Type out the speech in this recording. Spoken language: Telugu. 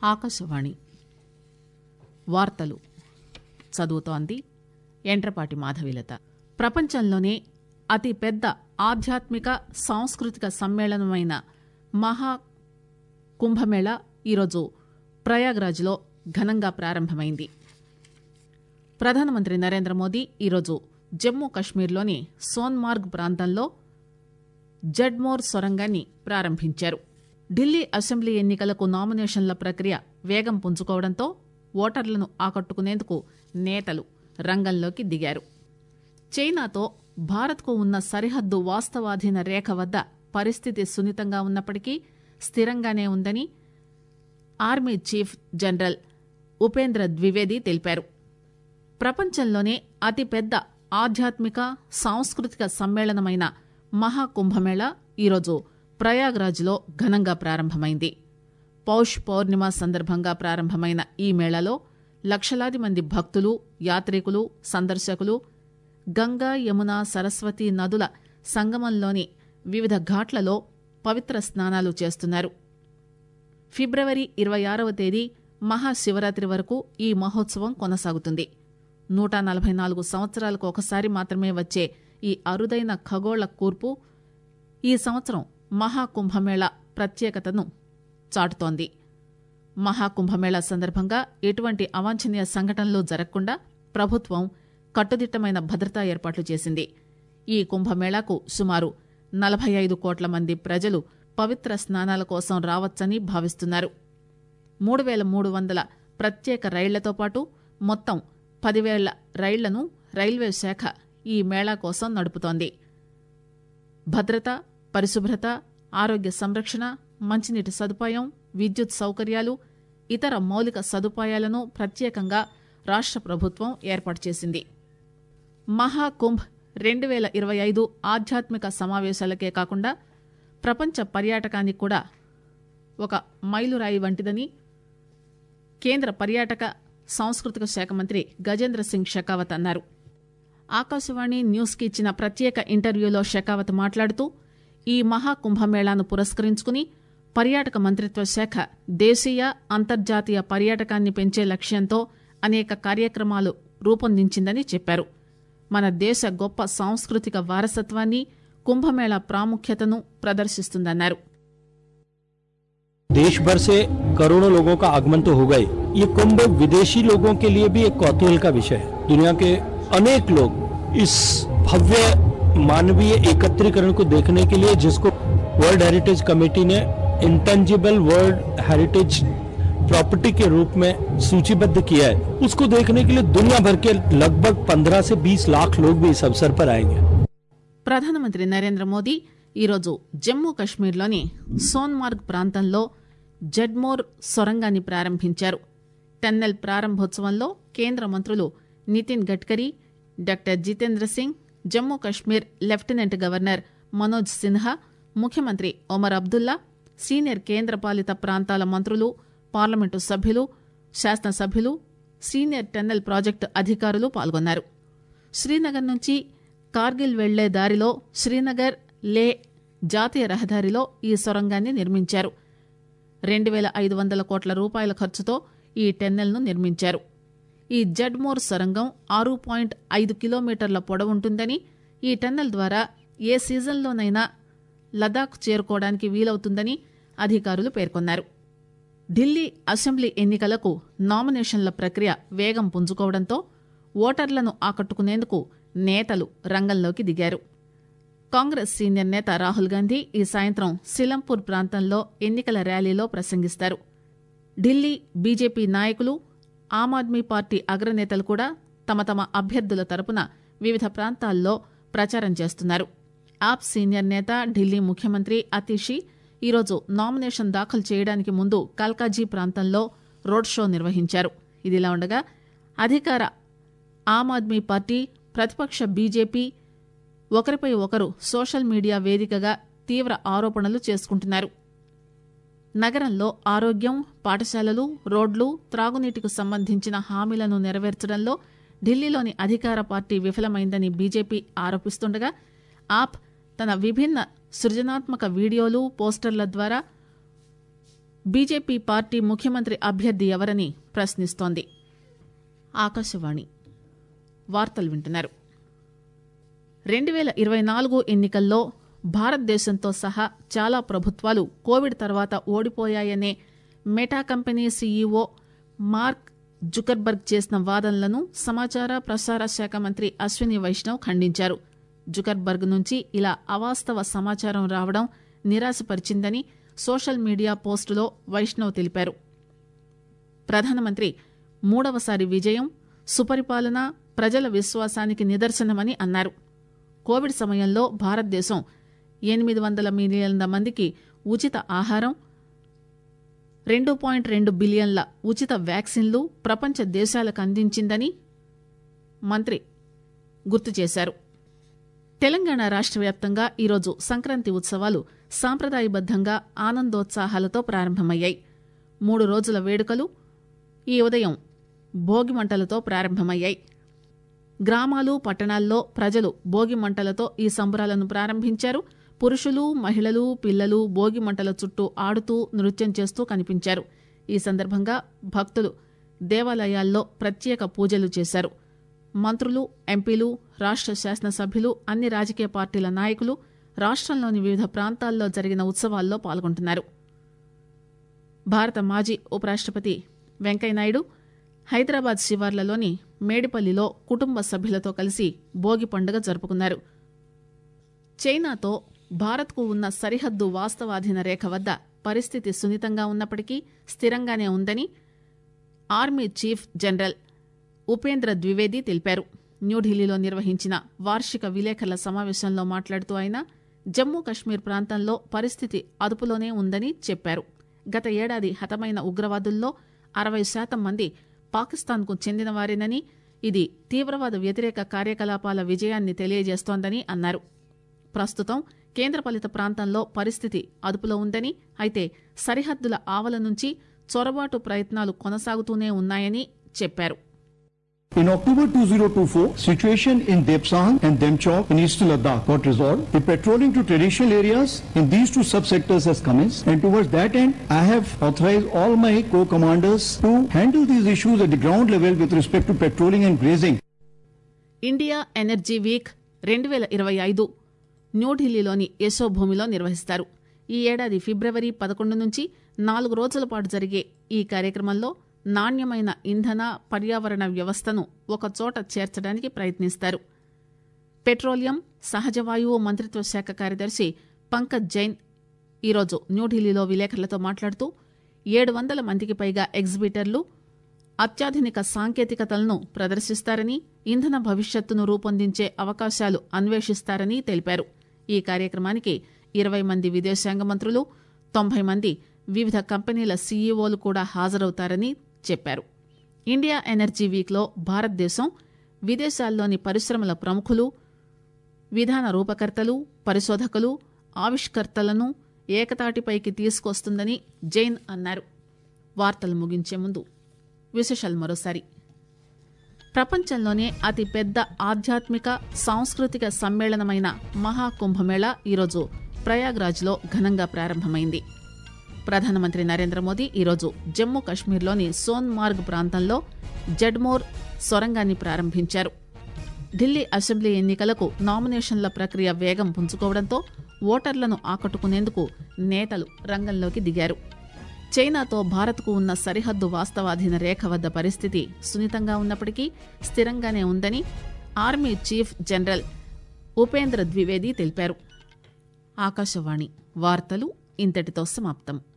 ఆకాశవాణి వార్తలు చదువుతోంది ఎంట్రపాటి మాధవీలత ప్రపంచంలోనే అతి పెద్ద ఆధ్యాత్మిక సాంస్కృతిక సమ్మేళనమైన మహా కుంభమేళ ఈరోజు ప్రయాగ్రాజ్లో ఘనంగా ప్రారంభమైంది ప్రధానమంత్రి నరేంద్ర మోదీ ఈరోజు జమ్మూ కశ్మీర్లోని సోన్మార్గ్ ప్రాంతంలో జడ్మోర్ సొరంగాన్ని ప్రారంభించారు ఢిల్లీ అసెంబ్లీ ఎన్నికలకు నామినేషన్ల ప్రక్రియ వేగం పుంజుకోవడంతో ఓటర్లను ఆకట్టుకునేందుకు నేతలు రంగంలోకి దిగారు చైనాతో భారత్కు ఉన్న సరిహద్దు వాస్తవాధీన రేఖ వద్ద పరిస్థితి సున్నితంగా ఉన్నప్పటికీ స్థిరంగానే ఉందని army chief general Upendra Dwivedi తెలిపారు ప్రపంచంలోనే అతిపెద్ద ఆధ్యాత్మిక సాంస్కృతిక సమ్మేళనమైన మహాకుంభమేళ ఈరోజు ప్రయాగ్రాజ్లో ఘనంగా ప్రారంభమైంది పౌష్ పౌర్ణిమ సందర్భంగా ప్రారంభమైన ఈ మేళలో లక్షలాది మంది భక్తులు యాత్రికులు సందర్శకులు గంగా యమున సరస్వతి నదుల సంగమంలోని వివిధ ఘాట్లలో పవిత్ర స్నానాలు చేస్తున్నారు ఫిబ్రవరి ఇరవై ఆరవ తేదీ మహాశివరాత్రి వరకు ఈ మహోత్సవం కొనసాగుతుంది నూట నలభై నాలుగు సంవత్సరాలకు ఒకసారి మాత్రమే వచ్చే ఈ అరుదైన ఖగోళ కూర్పు ఈ సంవత్సరం మహాకుంభమేళ ప్రత్యేకతను చాటుతోంది మహాకుంభమేళ సందర్భంగా ఎటువంటి అవాంఛనీయ సంఘటనలు జరగకుండా ప్రభుత్వం కట్టుదిట్టమైన భద్రతా ఏర్పాట్లు చేసింది ఈ కుంభమేళాకు సుమారు నలభై ఐదు కోట్ల మంది ప్రజలు పవిత్ర స్నానాల కోసం రావచ్చని భావిస్తున్నారు మూడు వేల మూడు వందల ప్రత్యేక రైళ్లతో పాటు మొత్తం పదివేల రైళ్లను రైల్వే శాఖ ఈ మేళా కోసం నడుపుతోంది భద్రత పరిశుభ్రత ఆరోగ్య సంరక్షణ మంచినీటి సదుపాయం విద్యుత్ సౌకర్యాలు ఇతర మౌలిక సదుపాయాలను ప్రత్యేకంగా రాష్ట ప్రభుత్వం ఏర్పాటు చేసింది మహాకుంభ్ రెండు వేల ఇరవై ఐదు ఆధ్యాత్మిక సమావేశాలకే కాకుండా ప్రపంచ పర్యాటకానికి కూడా ఒక మైలురాయి వంటిదని కేంద్ర పర్యాటక సాంస్కృతిక శాఖ మంత్రి గజేంద్ర సింగ్ షెకావత్ అన్నారు ఆకాశవాణి న్యూస్ కి ఇచ్చిన ప్రత్యేక ఇంటర్వ్యూలో షెకావత్ మాట్లాడుతూ ఈ మహాకుంభమేళాను పురస్కరించుకుని పర్యాటక మంత్రిత్వ శాఖ దేశీయ అంతర్జాతీయ పర్యాటకాన్ని పెంచే లక్ష్యంతో అనేక కార్యక్రమాలు రూపొందించిందని చెప్పారు మన దేశ గొప్ప సాంస్కృతిక వారసత్వాన్ని కుంభమేళా ప్రాముఖ్యతను ప్రదర్శిస్తుందన్నారు देश भर से करोड़ों लोगों का आगमन तो होगा ही ये कुंभ विदेशी लोगों के लिए भी एक कौतूहल का विषय है दुनिया के अनेक लोग इस भव्य मानवीय एकत्रीकरण को देखने के लिए जिसको वर्ल्ड हेरिटेज कमेटी ने इंटेंजिबल वर्ल्ड हेरिटेज प्रॉपर्टी के रूप में सूचीबद्ध किया है उसको देखने के लिए दुनिया भर के लगभग 15 से 20 लाख लोग भी इस अवसर पर आएंगे ప్రధానమంత్రి నరేంద్ర మోదీ ఈరోజు జమ్మూ కశ్మీర్లోని సోన్మార్గ్ ప్రాంతంలో జడ్మోర్ సొరంగాన్ని ప్రారంభించారు టన్నెల్ ప్రారంభోత్సవంలో కేంద్ర మంత్రులు Nitin Gadkari doctor Jitendra Singh Jammu Kashmir lieutenant governor Manoj Sinha ముఖ్యమంత్రి ఒమర్ అబ్దుల్లా సీనియర్ కేంద్రపాలిత ప్రాంతాల మంత్రులు పార్లమెంటు సభ్యులు శాసనసభ్యులు సీనియర్ టన్నెల్ ప్రాజెక్టు అధికారులు పాల్గొన్నారు శ్రీనగర్ నుంచి కార్గిల్ వెళ్లే దారిలో శ్రీనగర్ లే జాతీయ రహదారిలో ఈ సొరంగాన్ని నిర్మించారు రెండు వేల ఐదు వందల కోట్ల రూపాయల ఖర్చుతో ఈ టెన్నెల్ను నిర్మించారు ఈ జడ్మోర్ సొరంగం ఆరు పాయింట్ ఐదు కిలోమీటర్ల పొడవుంటుందని ఈ టెన్నెల్ ద్వారా ఏ సీజన్లోనైనా లదాఖ్ చేరుకోవడానికి వీలవుతుందని అధికారులు పేర్కొన్నారు ఢిల్లీ అసెంబ్లీ ఎన్నికలకు నామినేషన్ల ప్రక్రియ వేగం పుంజుకోవడంతో ఓటర్లను ఆకట్టుకునేందుకు నేతలు రంగంలోకి దిగారు కాంగ్రెస్ సీనియర్ నేత రాహుల్ గాంధీ ఈ సాయంత్రం సిలంపూర్ ప్రాంతంలో ఎన్నికల ర్యాలీలో ప్రసంగిస్తారు ఢిల్లీ బీజేపీ నాయకులు ఆమ్ ఆద్మీ పార్టీ అగ్రనేతలు కూడా తమ తమ అభ్యర్థుల తరపున వివిధ ప్రాంతాల్లో ప్రచారం చేస్తున్నారు ఆప్ సీనియర్ నేత ఢిల్లీ ముఖ్యమంత్రి అతీషి ఈరోజు నామినేషన్ దాఖలు చేయడానికి ముందు కల్కాజీ ప్రాంతంలో రోడ్ షో నిర్వహించారు ఇదిలా ఉండగా అధికార ఆమ్ ఆద్మీ పార్టీ ప్రతిపక్ష బీజేపీ ఒకరిపై ఒకరు సోషల్ మీడియా వేదికగా తీవ్ర ఆరోపణలు చేసుకుంటున్నారు నగరంలో ఆరోగ్యం పాఠశాలలు రోడ్లు త్రాగునీటికి సంబంధించిన హామీలను నెరవేర్చడంలో ఢిల్లీలోని అధికార పార్టీ విఫలమైందని బీజేపీ ఆరోపిస్తుండగా ఆప్ తన విభిన్న సృజనాత్మక వీడియోలు పోస్టర్ల ద్వారా బీజేపీ పార్టీ ముఖ్యమంత్రి అభ్యర్థి ఎవరని ప్రశ్నిస్తోంది ఆకాశవాణి వార్తలు వింటున్నారు రెండు వేల ఇరవై నాలుగు ఎన్నికల్లో భారతదేశంతో సహా చాలా ప్రభుత్వాలు కోవిడ్ తర్వాత ఓడిపోయాయనే Meta company CEO Mark Zuckerberg చేసిన వాదనలను సమాచార ప్రసార శాఖ మంత్రి అశ్విని వైష్ణవ్ ఖండించారు జుకర్బర్గ్ నుంచి ఇలా అవాస్తవ సమాచారం రావడం నిరాశపరిచిందని సోషల్ మీడియా పోస్టులో వైష్ణవ్ తెలిపారు ప్రధానమంత్రి మూడవసారి విజయం సుపరిపాలన ప్రజల విశ్వాసానికి నిదర్శనమని అన్నారు కోవిడ్ సమయంలో భారతదేశం ఎనిమిది వందల మిలియన్ల మందికి ఉచిత ఆహారం రెండు పాయింట్ రెండు బిలియన్ల ఉచిత వ్యాక్సిన్లు ప్రపంచ దేశాలకు అందించిందని మంత్రి గుర్తు చేశారు తెలంగాణ రాష్ట్ర వ్యాప్తంగా ఈరోజు సంక్రాంతి ఉత్సవాలు సాంప్రదాయబద్దంగా ఆనందోత్సాహాలతో ప్రారంభమయ్యాయి మూడు రోజుల వేడుకలు ఈ ఉదయం భోగి మంటలతో ప్రారంభమయ్యాయి గ్రామాలు పట్టణాల్లో ప్రజలు భోగి మంటలతో ఈ సంబరాలను ప్రారంభించారు పురుషులు మహిళలు పిల్లలు భోగి మంటల చుట్టూ ఆడుతూ నృత్యం చేస్తూ కనిపించారు ఈ సందర్భంగా భక్తులు దేవాలయాల్లో ప్రత్యేక పూజలు చేశారు మంత్రులు ఎంపీలు రాష్ట్ర శాసనసభ్యులు అన్ని రాజకీయ పార్టీల నాయకులు రాష్ట్రంలోని వివిధ ప్రాంతాల్లో జరిగిన ఉత్సవాల్లో పాల్గొంటున్నారు భారత మాజీ ఉపరాష్ట్రపతి వెంకయ్యనాయుడు హైదరాబాద్ శివార్లలోని మేడిపల్లిలో కుటుంబ సభ్యులతో కలిసి భోగి పండుగ జరుపుకున్నారు చైనాతో భారత్కు ఉన్న సరిహద్దు వాస్తవాధీన రేఖ వద్ద పరిస్థితి సున్నితంగా ఉన్నప్పటికీ స్థిరంగానే ఉందని army chief general Upendra Dwivedi తెలిపారు న్యూఢిల్లీలో నిర్వహించిన వార్షిక విలేకరుల సమావేశంలో మాట్లాడుతూ ఆయన జమ్మూ కశ్మీర్ ప్రాంతంలో పరిస్థితి అదుపులోనే ఉందని చెప్పారు గత ఏడాది హతమైన ఉగ్రవాదుల్లో అరవై శాతం మంది పాకిస్తాన్కు చెందినవారేనని ఇది తీవ్రవాద వ్యతిరేక కార్యకలాపాల విజయాన్ని తెలియజేస్తోందని అన్నారు ప్రస్తుతం కేంద్రపాలిత ప్రాంతంలో పరిస్థితి అదుపులో ఉందని అయితే సరిహద్దుల ఆవల నుంచి చొరబాటు ప్రయత్నాలు కొనసాగుతూనే ఉన్నాయని చెప్పారు In October 2024, situation in Depsang and Demchok in eastern Ladakh got resolved. The patrolling to traditional areas in these two subsectors has commenced and towards that end, I have authorized all my co-commanders to handle these issues at the ground level with respect to patrolling and grazing. India energy week రెండు వేల ఇరవై ఐదు న్యూఢిల్లీలోని యశోభూమిలో నిర్వహిస్తారు ఈ ఏడాది ఫిబ్రవరి పదకొండు నుంచి నాలుగు రోజుల పాటు జరిగే ఈ కార్యక్రమంలో నాణ్యమైన ఇంధన పర్యావరణ వ్యవస్థను ఒకచోట చేర్చడానికి ప్రయత్నిస్తారు పెట్రోలియం సహజ వాయువు మంత్రిత్వ శాఖ కార్యదర్శి పంకజ్ జైన్ ఈరోజు న్యూఢిల్లీలో విలేకరులతో మాట్లాడుతూ ఏడు వందల మందికి పైగా ఎగ్జిబిటర్లు అత్యాధునిక సాంకేతికతలను ప్రదర్శిస్తారని ఇంధన భవిష్యత్తును రూపొందించే అవకాశాలు అన్వేషిస్తారని తెలిపారు ఈ కార్యక్రమానికి ఇరవై మంది విదేశాంగ మంత్రులు తొంభై మంది వివిధ కంపెనీల సీఈఓలు కూడా హాజరవుతారని చెప్పారు ఇండియా ఎనర్జీ వీక్లో భారతదేశం విదేశాల్లోని పరిశ్రమల ప్రముఖులు విధాన రూపకర్తలు పరిశోధకులు ఆవిష్కర్తలను ఏకతాటిపైకి తీసుకొస్తుందని జైన్ అన్నారు వార్తలు ముగించే ముందు విశేషాలు మరోసారి ప్రపంచంలోనే అతి పెద్ద ఆధ్యాత్మిక సాంస్కృతిక సమ్మేళనమైన మహాకుంభమేళా ఈరోజు ప్రయాగ్రాజ్లో ఘనంగా ప్రారంభమైంది ప్రధానమంత్రి నరేంద్ర మోదీ ఈరోజు జమ్మూ కశ్మీర్లోని సోన్మార్గ్ ప్రాంతంలో జడ్మోర్ సొరంగాన్ని ప్రారంభించారు ఢిల్లీ అసెంబ్లీ ఎన్నికలకు నామినేషన్ల ప్రక్రియ వేగం పుంజుకోవడంతో ఓటర్లను ఆకట్టుకునేందుకు నేతలు రంగంలోకి దిగారు చైనాతో భారత్కు ఉన్న సరిహద్దు వాస్తవాధీన రేఖ వద్ద పరిస్థితి సున్నితంగా ఉన్నప్పటికీ స్థిరంగానే ఉందని army chief general Upendra Dwivedi తెలిపారు ఆకాశవాణి వార్తలు ఇంతటితో సమాప్తం